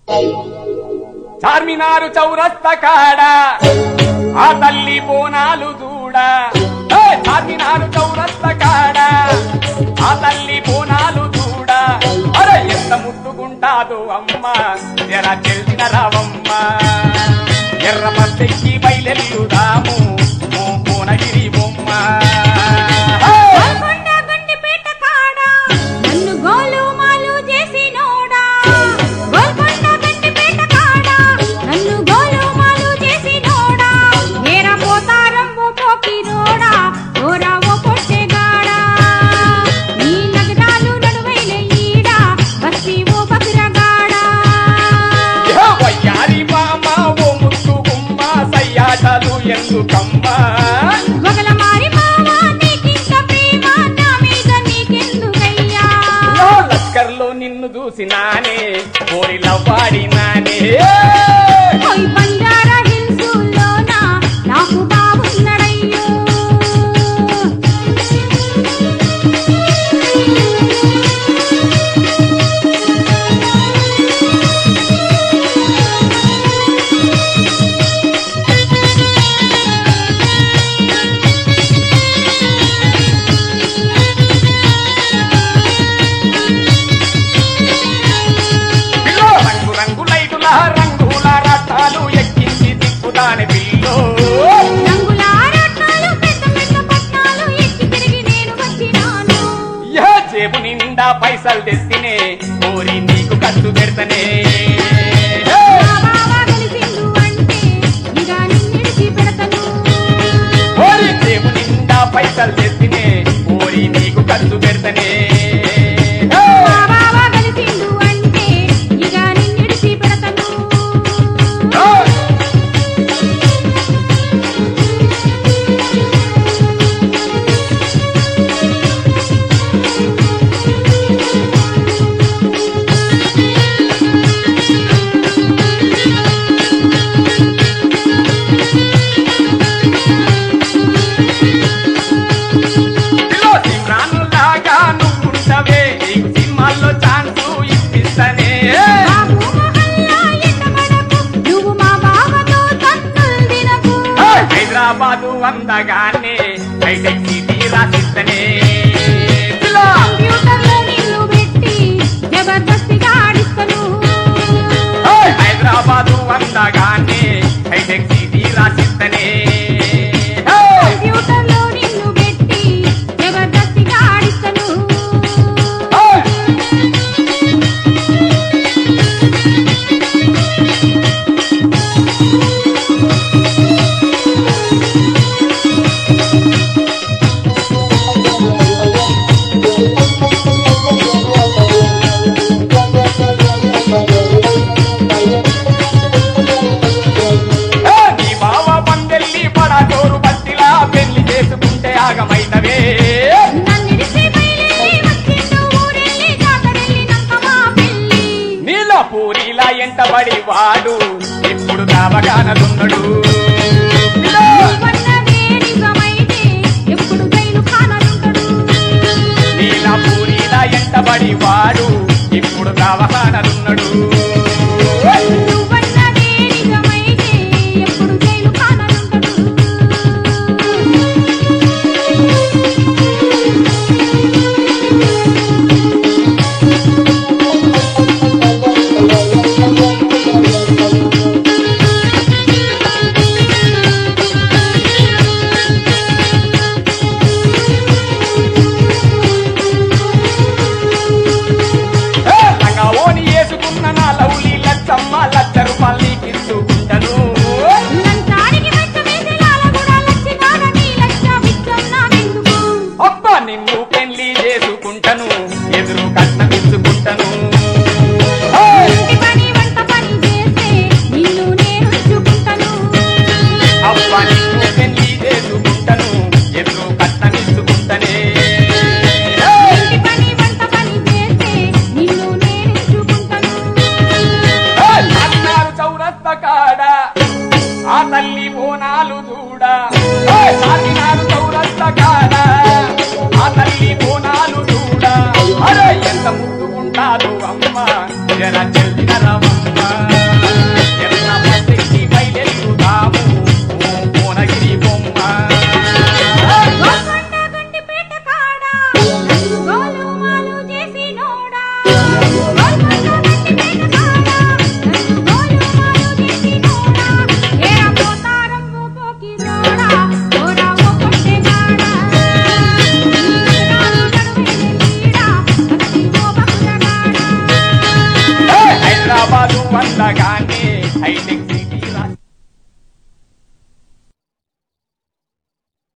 చార్మినారు చౌరస్త కాడ ఆ తల్లి బోనాలు చూడ ఏ చార్మినారు చౌరస్త కాడ ఆ తల్లి బోనాలు చూడ అరే ఎంత ముట్టుకుంటాదో అమ్మ ఎర చెల్లిన రావమ్మ ఎర్ర పద్దెక్కి బయలెల్లుదాము ఓ కోనగిరి బొమ్మ హే! గోల్కొండ గండిపేట కాడ నన్ను గోలు మాలు చేసినోడా గోల్కొండ గండిపేట కాడ నన్ను గోలు మాలు చేసినోడా నేర పోతారం ఓ పోకిరోడా ఓరా ఓ పొట్టెగాడా నీ నగరాలు నడువైన ఈడ బస్తి ఓ బకిరగాడా వయ్యారి మామ ఓ ముత్తు గుమ్మ సయ్యాటలు ఎందుకమ్మా ఒకల మారి మావా నీకింత ప్రేమ నా మీద నీకెందుకయ్యా ఓ లస్కర్లో నిన్ను చూసినానే కోరిల వాడినానే ఓయ్ బంజారా హిల్సులోన నాకు బాగున్నడయ్యో పిల్లో రంగు రంగు లైటుల రంగుల రథాలు ఎక్కించి తిప్పుతానే పిల్లో రంగుల రత్నాలు పెద్ద పెద్ద పట్నాలు ఎక్కి తిరిగి నేను వచ్చినాను ఏ జేబు నిండా పైసలు తెస్తేనే కోరి నీకు ఖర్చు పెడతనే మా బావ కలిసిండు అంటే ఇక నిన్నిడిచి పెడతను కోరి జేబు నిండా పైసలు తెస్తేనే కోరి నీకు ఖర్చు పెడతనే మా బావ కలిసిండు అంటే ఇక నిన్నిడిచి పెడతను పిల్లో సిమ్రాను లాగా నువ్వుంటవే నీకు సినిమాల్లో ఛాన్స్ ఇప్పిస్తనే బాబు మొహల్లా ఎండబడకు, నువ్వు మా బావతో తన్నులు తినకు. హైదరాబాదు అందగానే హైటెక్ సిటీ రాసిస్తనే పిల్లో కంప్యూటర్లో నిన్ను పెట్టి జబర్దస్తిగా ఆడిస్తను. హైదరాబాదు అందగానే హైటెక్ సిటీ రాసిస్తనే కంప్యూటర్లో నిన్ను పెట్టి జబర్దస్తిగా ఆడిస్తను. నీ బావ పందెల్లి పడచోరు బట్టిలా పెళ్లి చేసుకుంటే ఆగమైనవే నన్నిడిచి బయలుదేరి వచ్చిండు ఊరెళ్ళి జాతరెళ్ళినాక మా పెళ్ళి. నీల పూరిలా ఎంటబడి వాడు ఇప్పుడు దావగానదున్నడు నువ్వన్నదే నిజమైతే ఎప్పుడు జైలు ఖానాలుంటడు. నీల పూరిలా ఎంటబడి వాడు ఇప్పుడు దావగానదున్నడు నువ్వన్నదే నిజమైతే ఎప్పుడు జైలు ఖానాలుంటడు. లంగా ఓని వేసుకున్న నా వల్లగానే హైటెక్